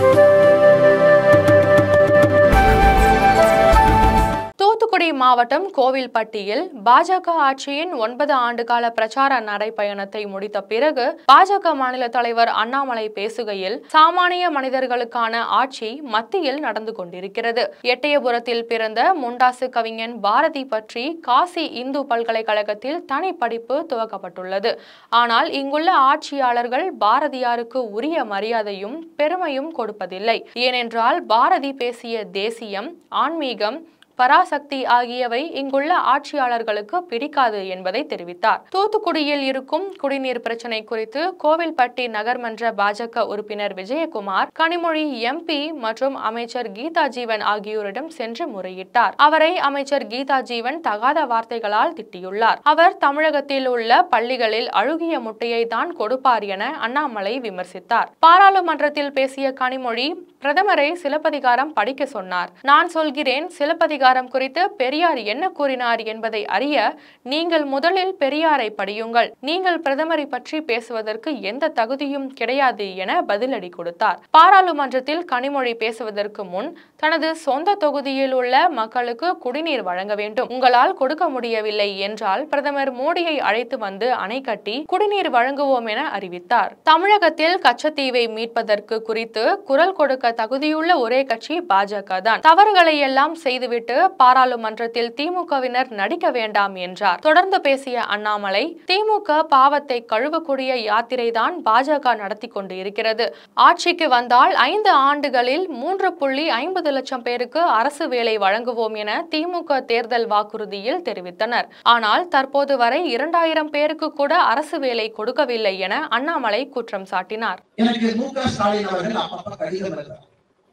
தூத்துக்குடி மாவட்டம் கோவில்பட்டியில் பாஜக ஆட்சியின் ஒன்பது ஆண்டுகால பிரச்சார நடைப்பயணத்தை முடித்த பிறகு பாஜக மாநில தலைவர் அண்ணாமலை பேசுகையில் சாமானிய மனிதர்களுக்கான ஆட்சி மத்தியில் நடந்து கொண்டிருக்கிறது எட்டயபுரத்தில் பிறந்த முண்டாசு கவிஞன் பாரதி பற்றி காசி இந்து பல்கலைக்கழகத்தில் தனி படிப்பு துவக்கப்பட்டுள்ளது ஆனால் இங்குள்ள ஆட்சியாளர்கள் பாரதியாருக்கு உரிய மரியாதையும் பெருமையும் கொடுப்பதில்லை ஏனென்றால் பாரதி பேசிய தேசியம் ஆன்மீகம் பராசக்தி ஆகியவை இங்குள்ள ஆட்சியாளர்களுக்கு பிடிக்காது என்பதை தெரிவித்தார் தூத்துக்குடியில் இருக்கும் குடிநீர் பிரச்சினை குறித்து கோவில்பட்டி நகர்மன்ற பாஜக உறுப்பினர் விஜயகுமார் கனிமொழி எம்பி மற்றும் அமைச்சர் கீதா ஜீவன் ஆகியோரிடம் சென்று முறையிட்டார் அவரை அமைச்சர் கீதா ஜீவன் தகாத வார்த்தைகளால் திட்டியுள்ளார் அவர் தமிழகத்தில் உள்ள பள்ளிகளில் அழுகிய முட்டையை தான் கொடுப்பார் என அண்ணாமலை விமர்சித்தார் பாராளுமன்றத்தில் பேசிய கனிமொழி பிரதமரை சிலப்பதிகாரம் படிக்க சொன்னார் நான் சொல்கிறேன் சிலப்பதிகாரம் குறித்து பெரியார் என்ன கூறினார் என்பதை அறிய நீங்கள் முதலில் பெரியாரை படியுங்கள் நீங்கள் பிரதமரை பற்றி பேசுவதற்கு எந்த தகுதியும் கிடையாது என பதிலடி கொடுத்தார் பாராளுமன்றத்தில் கனிமொழி பேசுவதற்கு முன் தனது சொந்த தொகுதியில் உள்ள மக்களுக்கு குடிநீர் வழங்க வேண்டும் உங்களால் கொடுக்க முடியவில்லை என்றால் பிரதமர் மோடியை அழைத்து வந்து அணை கட்டி குடிநீர் வழங்குவோம் என அறிவித்தார் தமிழகத்தில் கச்சத்தீவை மீட்பதற்கு குறித்து குரல் கொடுக்க தகுதியுள்ள ஒரே கட்சி பாஜக தான் தவறுகளை எல்லாம் செய்துவிட்டு பாராளுமன்றத்தில் திமுகவினர் நடிக்க வேண்டாம் என்றார் தொடர்ந்து பேசிய அண்ணாமலை திமுக பாவத்தை கழுவக்கூடிய யாத்திரை தான் பாஜக நடத்தி கொண்டு இருக்கிறது ஆட்சிக்கு வந்தால் ஐந்து ஆண்டுகளில் மூன்று புள்ளி ஐம்பது லட்சம் பேருக்கு அரசு வேலை வழங்குவோம் என திமுக தேர்தல் வாக்குறுதியில் தெரிவித்தனர் ஆனால் தற்போது வரை இரண்டாயிரம் பேருக்கு கூட அரசு வேலை கொடுக்கவில்லை என அண்ணாமலை குற்றம் சாட்டினார் எனக்கு மு க ஸ்டாலின் அவர்கள் அப்பப்ப கடிதம் எழுதுறார்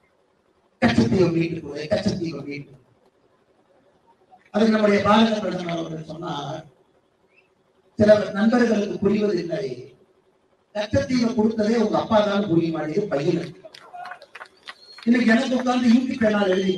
கச்சத்தீவு மீட்டு கொடு கச்சத்தீவு மீட்டு அதுக்கு நம்முடைய பாரத பிரதமர் அவர்கள் சொன்னார் சில நண்பர்களுக்கு புரிவதில்லை கச்சத்தீவை கொடுத்ததே உங்க அப்பா தான் புரிய மாட்டேங்குது பையன் இன்னைக்கு எனக்கு உட்கார்ந்து யூடியூப் சேனல் எழுதி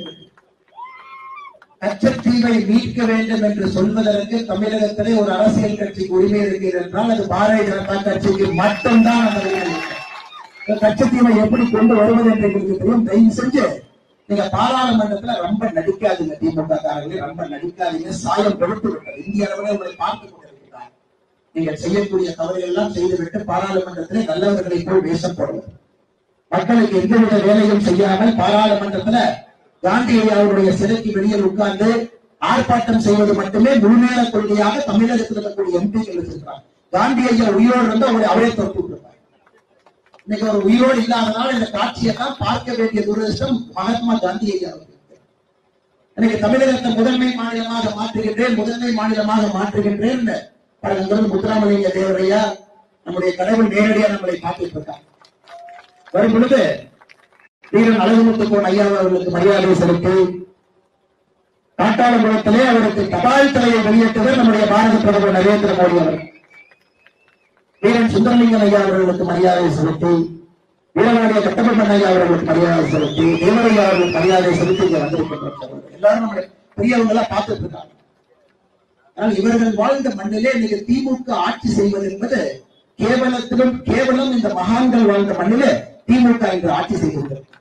கச்சத்தீவை மீட்க வேண்டும் என்று சொல்வதற்கு தமிழகத்திலே ஒரு அரசியல் கட்சிக்கு உரிமை இருக்கிறது என்றால் அது பாரதிய ஜனதா கட்சிக்கு மட்டும்தான் அந்த உரிமை இருக்கு. இந்த கச்சத்தீவை எப்படி கொண்டு வருவது என்று எங்களுக்கு தெரியும் தயவு செஞ்சு நீங்க பாராளுமன்றத்துல ரொம்ப நடிக்காதீங்க திமுக காரங்களே ரொம்ப நடிக்காதீங்க சாயம் கொடுத்து விட்டது இந்திய அளவில் உங்களை பார்த்து கொண்டிருக்கிறார் நீங்கள் செய்யக்கூடிய தவறுகள் எல்லாம் செய்துவிட்டு பாராளுமன்றத்திலே நல்லவர்களை போல் வேஷம் போடுவது மக்களுக்கு எந்தவித வேலையும் செய்யாமல் பாராளுமன்றத்துல காந்தி ஐயா அவருடைய சிலைக்கு வெளியில் உட்கார்ந்து ஆர்ப்பாட்டம் செய்வது மட்டுமே முழுநேர கொள்கையாக தமிழகத்தில் இருக்கக்கூடிய எம்பிக்கள் வச்சிருக்கிறார் காந்தி ஐயா உயிரோடு இருந்து அவரை அவரே தொட்டு விட்டுருப்பார் இன்னைக்கு அவர் உயிரோடு இல்லாதனால இந்த காட்சியை தான் பார்க்க வேண்டிய துரதிருஷ்டம் மகாத்மா காந்தி ஐயா அவர்களுக்கு இன்னைக்கு தமிழகத்தை முதன்மை மாநிலமாக மாற்றுகின்றேன் முதன்மை மாநிலமாக மாற்றுகின்றேன் பல நண்பர்கள் முத்துராமலிங்க தேவரையா நம்முடைய கடவுள் நேரடியா நம்மளை பார்த்துட்டு இருக்காங்க வரும் பொழுது வீரன் அழகுமுத்துக்கோன் ஐயா அவர்களுக்கு மரியாதை செலுத்தி காட்டாளங்குளத்திலே அவருக்கு தபால் தலையை வெளியிட்டவர் நம்முடைய பாரத பிரதமர் நரேந்திர மோடி அவர்கள் வீரன் சுந்தரலிங்கம் ஐயா அவர்களுக்கு மரியாதை செலுத்தி வீரநாடிய கட்டபொம்மன் ஐயா அவர்களுக்கு மரியாதை செலுத்தி தேவரையா அவர்களுக்கு மரியாதை செலுத்தி இங்க வந்திருக்கின்றோம் சகோதரர். எல்லாரும் நம்முடைய பெரியவங்க எல்லாம் பார்த்துட்டு இருக்காங்க ஆனால் இவர்கள் வாழ்ந்த மண்ணிலே இன்னைக்கு திமுக ஆட்சி செய்வது என்பது கேவலத்திலும் கேவலம் இந்த மகான்கள் வாழ்ந்த மண்ணிலே திமுக இன்று ஆட்சி செய்கின்றது